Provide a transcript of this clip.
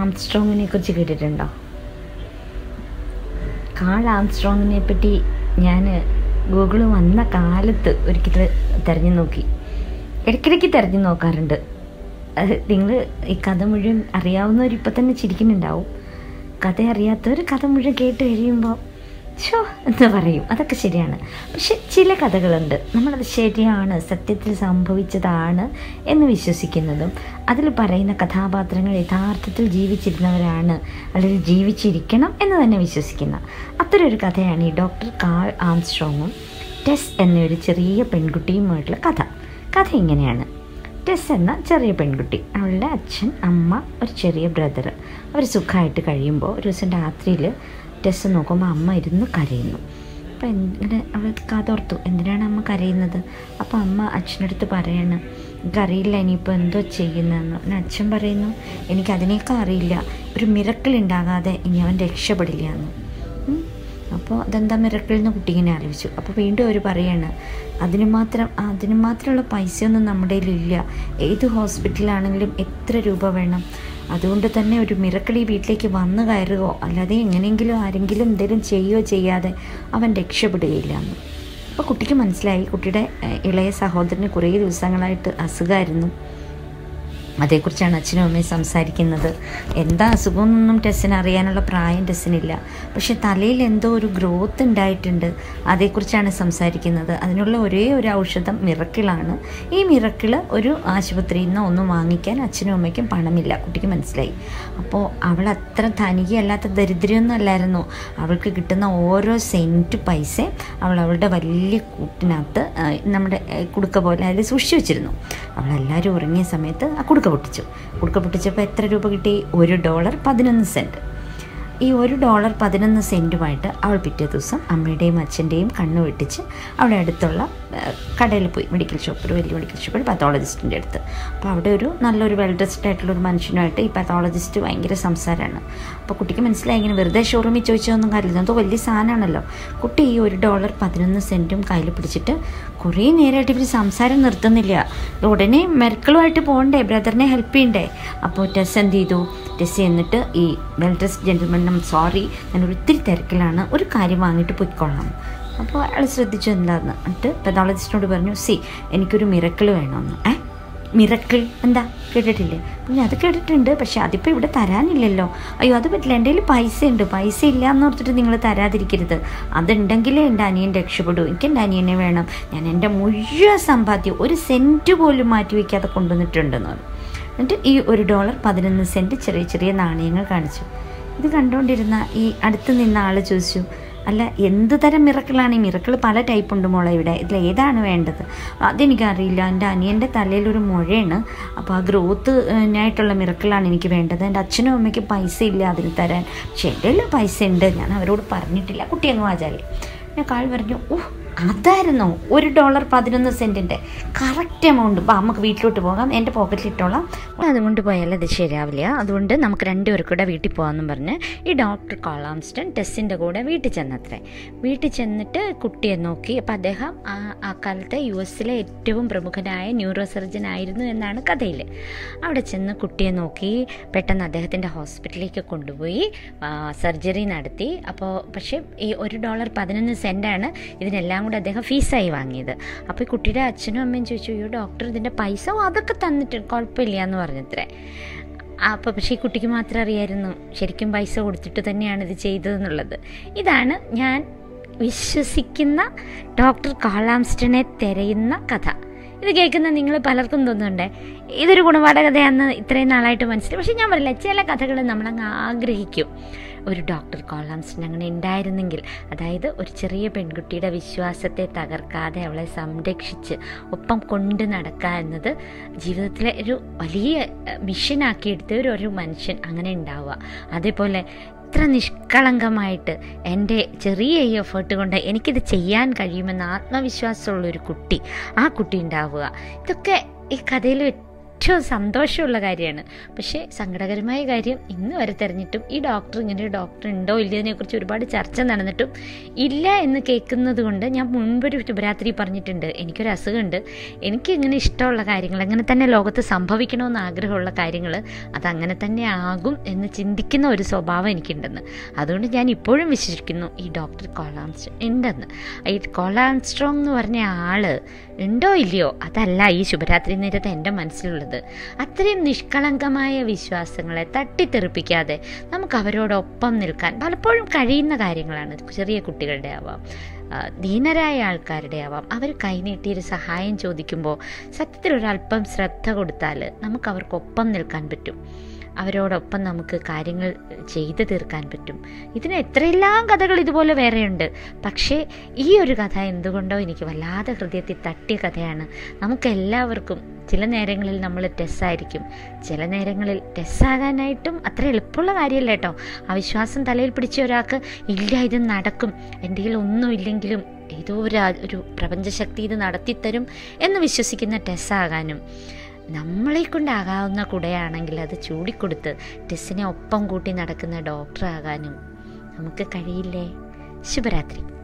ആംസ്ട്രോങ്ങിനെ കുറിച്ച് കേട്ടിട്ടുണ്ടോ കാൾ ആംസ്ട്രോങ്ങിനെ പറ്റി ഞാൻ ഗൂഗിൾ വന്ന കാലത്ത് ഒരിക്കൽ തിരഞ്ഞു നോക്കി ഇടയ്ക്കിടയ്ക്ക് തിരഞ്ഞു നോക്കാറുണ്ട് നിങ്ങൾ ഈ കഥ മുഴുവൻ അറിയാവുന്നവർ ഇപ്പം തന്നെ ചിരിക്കുന്നുണ്ടാവും കഥ അറിയാത്തവർ കഥ മുഴുവൻ കേട്ട് കഴിയുമ്പോൾ ഷോ എന്ന് പറയും അതൊക്കെ ശരിയാണ് പക്ഷെ ചില കഥകളുണ്ട് നമ്മളത് ശരിയാണ് സത്യത്തിൽ സംഭവിച്ചതാണ് എന്ന് വിശ്വസിക്കുന്നതും അതിൽ പറയുന്ന കഥാപാത്രങ്ങൾ യഥാർത്ഥത്തിൽ ജീവിച്ചിരുന്നവരാണ് അല്ലെങ്കിൽ ജീവിച്ചിരിക്കണം എന്ന് തന്നെ വിശ്വസിക്കുന്ന അത്തരൊരു കഥയാണ് ഈ ഡോക്ടർ കാൾ ആംസ്ട്രോങ്ങും ടെസ് എന്നൊരു ചെറിയ പെൺകുട്ടിയുമായിട്ടുള്ള കഥ കഥ ഇങ്ങനെയാണ് ടെസ് എന്ന ചെറിയ പെൺകുട്ടി അവളുടെ അച്ഛൻ അമ്മ ഒരു ചെറിയ ബ്രദർ അവർ സുഖമായിട്ട് കഴിയുമ്പോൾ ഒരു ദിവസം രാത്രിയിൽ ടെസ് നോക്കുമ്പോൾ അമ്മ ഇരുന്ന് കരയുന്നു അപ്പം ഇങ്ങനെ അവൾ കാതോർത്തു എന്തിനാണ് അമ്മ കരയുന്നത് അപ്പോൾ അമ്മ അച്ഛനടുത്ത് പറയാണ് എനിക്കറിയില്ല ഇനിയിപ്പോൾ എന്തോ ചെയ്യുന്നതെന്ന് പിന്നെ അച്ഛൻ പറയുന്നു എനിക്കതിനേക്കാൾ അറിയില്ല ഒരു മിറക്കിൾ ഉണ്ടാകാതെ ഇനി അവൻ രക്ഷപ്പെടില്ല എന്ന് ഉം. അപ്പോൾ അതെന്താ മിറക്കിൾ എന്ന് കുട്ടീനെ അറിയിച്ചു അപ്പോൾ വീണ്ടും അവർ പറയാണ് അതിന് മാത്രം അതിന് മാത്രമുള്ള പൈസയൊന്നും നമ്മുടെ കയ്യിലില്ല ഏത് ഹോസ്പിറ്റലാണെങ്കിലും എത്ര രൂപ വേണം അതുകൊണ്ട് തന്നെ ഒരു മിറക്കിൾ ഈ വീട്ടിലേക്ക് വന്നു കയറുകയോ അല്ലാതെ എങ്ങനെയെങ്കിലും ആരെങ്കിലും എന്തെങ്കിലും ചെയ്യുകയോ ചെയ്യാതെ അവൻ രക്ഷപ്പെടുകയില്ല എന്ന് അപ്പോൾ കുട്ടിക്ക് മനസ്സിലായി കുട്ടിയുടെ ഏഹ്, ഇളയ സഹോദരന് കുറേ ദിവസങ്ങളായിട്ട് അസുഖമായിരുന്നു അതേക്കുറിച്ചാണ് അച്ഛനും അമ്മയും സംസാരിക്കുന്നത് എന്താ അസുഖമൊന്നും ടെസ്സിന് അറിയാനുള്ള പ്രായം ടെസ്സിനില്ല പക്ഷെ തലയിൽ എന്തോ ഒരു ഗ്രോത്ത് ഉണ്ടായിട്ടുണ്ട് അതേക്കുറിച്ചാണ് സംസാരിക്കുന്നത് അതിനുള്ള ഒരേ ഒരു ഔഷധം മിറക്കിളാണ് ഈ മിറക്കിള് ഒരു ആശുപത്രിയിൽ നിന്ന് ഒന്നും വാങ്ങിക്കാൻ അച്ഛനും അമ്മയ്ക്കും പണമില്ല കുട്ടിക്ക് മനസ്സിലായി അപ്പോൾ അവൾ അത്ര ധനികയല്ലാത്ത ദരിദ്രമൊന്നും അല്ലായിരുന്നു അവൾക്ക് കിട്ടുന്ന ഓരോ സെൻറ്റ് പൈസയും അവൾ അവളുടെ വലിയ കൂട്ടിനകത്ത് ആ, നമ്മുടെ ഏ, കുടുക്ക പോലെ അതിൽ സൂക്ഷിച്ചു വെച്ചിരുന്നു അവളെല്ലാവരും ഉറങ്ങിയ സമയത്ത് ആ കുടുക്ക പൊട്ടിച്ചു കുടുക്ക പൊട്ടിച്ചപ്പോൾ എത്ര രൂപ കിട്ടി ഒരു ഡോളർ പതിനൊന്ന് സെൻറ്റ് ഈ ഒരു ഡോളർ പതിനൊന്ന് സെൻറ്റുമായിട്ട് അവൾ പിറ്റേ ദിവസം അമ്മയുടെയും അച്ഛൻ്റെയും കണ്ണ് വെട്ടിച്ച് അവിടെ അടുത്തുള്ള ഏഹ്, കടയിൽ പോയി മെഡിക്കൽ ഷോപ്പ് ഒരു വലിയ മെഡിക്കൽ ഷോപ്പിൽ പത്തോളജിസ്റ്റിൻ്റെ അടുത്ത് അപ്പോൾ അവിടെ ഒരു നല്ലൊരു വെൽ ഡ്രസ്ഡ് ആയിട്ടുള്ള ഒരു മനുഷ്യനുമായിട്ട് ഈ പത്തോളജിസ്റ്റ് ഭയങ്കര സംസാരമാണ് അപ്പോൾ കുട്ടിക്ക് മനസ്സിലായി ഇങ്ങനെ വെറുതെ ഷോറൂമിൽ ചോദിച്ചതൊന്നും കാര്യമില്ല എന്തോ വലിയ സാധനമാണല്ലോ കുട്ടി ഈ ഒരു ഡോളർ പതിനൊന്ന് സെൻറ്റും കയ്യിൽ പിടിച്ചിട്ട് കുറേ നേരമായിട്ട് ഇവർ സംസാരം നിർത്തുന്നില്ല ഉടനെ മെർക്കിളുമായിട്ട് പോകണ്ടേ ബ്രദറിനെ ഹെൽപ്പ് ചെയ്യണ്ടേ അപ്പോൾ ടെസ് എന്ത് ചെയ്തു ടെസ് എന്നിട്ട് ഈ വെൽ ഡ്രസ്ഡ് ജെൻറ്റിൽമെൻ സോറി ഞാൻ ഒത്തിരി തിരക്കിലാണ് ഒരു കാര്യം വാങ്ങിയിട്ട് പൊയ്ക്കൊള്ളാം അപ്പോൾ അയാൾ ശ്രദ്ധിച്ചു എന്താന്ന് എന്നിട്ട് പെതോളജിസ്റ്റിനോട് പറഞ്ഞു സി എനിക്കൊരു മിറക്കിൾ വേണമെന്ന് ഏ മിറക്കിൾ എന്താ കേട്ടിട്ടില്ലേ പിന്നെ അത് കേട്ടിട്ടുണ്ട് പക്ഷെ അതിപ്പോൾ ഇവിടെ തരാനില്ലല്ലോ അയ്യോ അത് പറ്റില്ല എൻ്റെ കയ്യിൽ പൈസ ഉണ്ട് പൈസ ഇല്ല എന്ന് ഓർത്തിട്ട് നിങ്ങൾ തരാതിരിക്കരുത് അതുണ്ടെങ്കിലേ എൻ്റെ അനിയൻ രക്ഷപ്പെടൂ എനിക്ക് എൻ്റെ അനിയനെ വേണം ഞാൻ എൻ്റെ മുഴുവൻ സമ്പാദ്യം ഒരു സെൻറ്റ് പോലും മാറ്റി വയ്ക്കാതെ കൊണ്ടുവന്നിട്ടുണ്ടെന്ന് പറഞ്ഞു എന്നിട്ട് ഈ ഒരു ഡോളർ പതിനൊന്ന് സെൻറ്റ് ചെറിയ ചെറിയ നാണയങ്ങൾ കാണിച്ചു ഇത് കണ്ടുകൊണ്ടിരുന്ന ഈ അടുത്ത് നിന്ന ആൾ ചോദിച്ചു അല്ല എന്ത് തരം മിറക്കിളാണ് ഈ മിറക്കിൾ പല ടൈപ്പ് ഉണ്ട് മോളെ ഇവിടെ ഇതിൽ ഏതാണ് വേണ്ടത് അതെനിക്കറിയില്ല എൻ്റെ അനിയൻ്റെ തലയിലൊരു മുഴയാണ് അപ്പോൾ ആ ഗ്രോത്ത് ആയിട്ടുള്ള മിറക്കിളാണ് എനിക്ക് വേണ്ടത് എൻ്റെ അച്ഛനും അമ്മയ്ക്കും പൈസ ഇല്ല അതിന് തരാൻ പക്ഷേ എൻ്റെ കയ്യിൽ പൈസ ഉണ്ട് ഞാൻ അവരോട് പറഞ്ഞിട്ടില്ല കുട്ടി അങ്ങ് വാചാലി ഞാൻ കാൾ പറഞ്ഞു ഓഹ് അതായിരുന്നോ ഒരു ഡോളർ പതിനൊന്ന് സെൻറ്റിൻ്റെ കറക്റ്റ് എമൗണ്ട് അപ്പോൾ നമുക്ക് വീട്ടിലോട്ട് പോകാം എൻ്റെ പോക്കറ്റിൽ ഇട്ടോളാം അതുകൊണ്ട് പോയാൽ അത് ശരിയാവില്ല അതുകൊണ്ട് നമുക്ക് രണ്ടുപേർക്കും കൂടെ വീട്ടിൽ പോകാമെന്നും പറഞ്ഞ് ഈ ഡോക്ടർ കോളാംസ്റ്റൺ ടെസ്സിൻ്റെ കൂടെ വീട്ടിൽ ചെന്നത്രേ വീട്ടിൽ ചെന്നിട്ട് കുട്ടിയെ നോക്കി അപ്പോൾ അദ്ദേഹം ആ ആ കാലത്തെ യു എസിലെ ഏറ്റവും പ്രമുഖനായ ന്യൂറോ സർജൻ ആയിരുന്നു എന്നാണ് കഥയിൽ അവിടെ ചെന്ന് കുട്ടിയെ നോക്കി പെട്ടെന്ന് അദ്ദേഹത്തിൻ്റെ ഹോസ്പിറ്റലിലേക്ക് കൊണ്ടുപോയി സർജറി നടത്തി അപ്പോൾ പക്ഷേ ഈ ഒരു ഡോളർ പതിനൊന്ന് സെൻറ്റാണ് ഇതിനെല്ലാം കൂടെ അദ്ദേഹം ഫീസായി വാങ്ങിയത് അപ്പോൾ ഈ കുട്ടിയുടെ അച്ഛനും അമ്മയും ചോദിച്ചു അയ്യോ ഡോക്ടർ ഇതിൻ്റെ പൈസ ഓ, അതൊക്കെ തന്നിട്ട് കുഴപ്പമില്ല എന്ന് പറഞ്ഞത്രേ അപ്പോൾ പക്ഷേ ഈ കുട്ടിക്ക് മാത്രം അറിയായിരുന്നു ശരിക്കും പൈസ കൊടുത്തിട്ട് തന്നെയാണ് ഇത് ചെയ്തതെന്നുള്ളത് ഇതാണ് ഞാൻ വിശ്വസിക്കുന്ന ഡോക്ടർ കാളാംസ്റ്റനെ തിരയുന്ന കഥ ഇത് കേൾക്കുന്ന നിങ്ങൾ പലർക്കും തോന്നുന്നുണ്ടേ ഇതൊരു ഗുണപാഠ കഥയാണെന്ന് ഇത്രയും നാളായിട്ട് മനസ്സിലായി പക്ഷേ ഞാൻ പറയില്ല ചില കഥകൾ നമ്മളങ്ങ് ആഗ്രഹിക്കും ഒരു ഡോക്ടർ കോളാംസ്റ്റൻ അങ്ങനെ ഉണ്ടായിരുന്നെങ്കിൽ അതായത് ഒരു ചെറിയ പെൺകുട്ടിയുടെ വിശ്വാസത്തെ തകർക്കാതെ അവളെ സംരക്ഷിച്ച് ഒപ്പം കൊണ്ട് നടക്കുക എന്നത് ജീവിതത്തിലെ ഒരു വലിയ ഏഹ്, മിഷനാക്കിയെടുത്ത ഒരു ഒരു മനുഷ്യൻ അങ്ങനെ ഉണ്ടാവുക അതേപോലെ ഇത്ര നിഷ്കളങ്കമായിട്ട് എൻ്റെ ചെറിയ ഈ എഫേർട്ട് കൊണ്ട് എനിക്കിത് ചെയ്യാൻ കഴിയുമെന്ന് ആത്മവിശ്വാസമുള്ള ഒരു കുട്ടി ആ കുട്ടി ഉണ്ടാവുക ഇതൊക്കെ ഈ കഥയിൽ ഏറ്റവും സന്തോഷമുള്ള കാര്യമാണ് പക്ഷേ സങ്കടകരമായ കാര്യം ഇന്ന് വരെ തിരഞ്ഞിട്ടും ഈ ഡോക്ടർ ഇങ്ങനെ ഒരു ഡോക്ടർ ഉണ്ടോ ഇല്ലതിനെ കുറിച്ച് ഒരുപാട് ചർച്ച നടന്നിട്ടും ഇല്ല എന്ന് കേൾക്കുന്നത് കൊണ്ട് ഞാൻ മുൻപൊരു ശുഭരാത്രി പറഞ്ഞിട്ടുണ്ട് എനിക്കൊരു അസുഖമുണ്ട് എനിക്ക് ഇങ്ങനെ ഇഷ്ടമുള്ള കാര്യങ്ങൾ അങ്ങനെ തന്നെ ലോകത്ത് സംഭവിക്കണമെന്ന് ആഗ്രഹമുള്ള കാര്യങ്ങൾ അതങ്ങനെ തന്നെ ആകും എന്ന് ചിന്തിക്കുന്ന ഒരു സ്വഭാവം എനിക്കുണ്ടെന്ന് അതുകൊണ്ട് ഞാൻ ഇപ്പോഴും വിശ്വസിക്കുന്നു ഈ ഡോക്ടർ കോളാംസ്ട്രോങ് ഉണ്ടെന്ന് ഈ കോളാംസ്ട്രോങ് എന്ന് പറഞ്ഞ ആള് ഉണ്ടോ ഇല്ലയോ അതല്ല ഈ ശുഭരാത്രി നേരത്തെ എൻ്റെ മനസ്സിലുള്ളത് അത്രയും നിഷ്കളങ്കമായ വിശ്വാസങ്ങളെ തട്ടിത്തെറിപ്പിക്കാതെ നമുക്ക് അവരോടൊപ്പം നിൽക്കാൻ പലപ്പോഴും കഴിയുന്ന കാര്യങ്ങളാണ് ചെറിയ കുട്ടികളുടെ ആവാം ആ, ദീനരായ ആൾക്കാരുടെ ആവാം അവർ കൈനീട്ടി ഒരു സഹായം ചോദിക്കുമ്പോൾ സത്യത്തിൽ ഒരല്പം ശ്രദ്ധ കൊടുത്താൽ നമുക്ക് അവർക്കൊപ്പം നിൽക്കാൻ പറ്റും അവരോടൊപ്പം നമുക്ക് കാര്യങ്ങൾ ചെയ്തു തീർക്കാൻ പറ്റും ഇതിന് എത്രയെല്ലാം കഥകൾ ഇതുപോലെ വേറെയുണ്ട് പക്ഷേ ഈ ഒരു കഥ എന്തുകൊണ്ടോ എനിക്ക് വല്ലാതെ ഹൃദയത്തിൽ തട്ടിയ കഥയാണ് നമുക്ക് എല്ലാവർക്കും ചില നേരങ്ങളിൽ നമ്മൾ ടെസ്സായിരിക്കും ചില നേരങ്ങളിൽ ടെസ്സാകാനായിട്ടും അത്ര എളുപ്പമുള്ള കാര്യമല്ല കേട്ടോ ആ വിശ്വാസം തലയിൽ പിടിച്ച ഒരാൾക്ക് ഇല്ല ഇത് നടക്കും എൻ്റെ കയ്യിൽ ഒന്നും ഇല്ലെങ്കിലും ഏതോ ഒരു ആ- ഒരു പ്രപഞ്ചശക്തി ഇത് നടത്തിത്തരും എന്ന് വിശ്വസിക്കുന്ന ടെസ്സാകാനും നമ്മളെ കൊണ്ടാകാവുന്ന കുടയാണെങ്കിൽ അത് ചൂടിക്കൊടുത്ത് ടെസ്സിനെ ഒപ്പം കൂട്ടി നടക്കുന്ന ഡോക്ടറാകാനും നമുക്ക് കഴിയില്ലേ ശുഭരാത്രി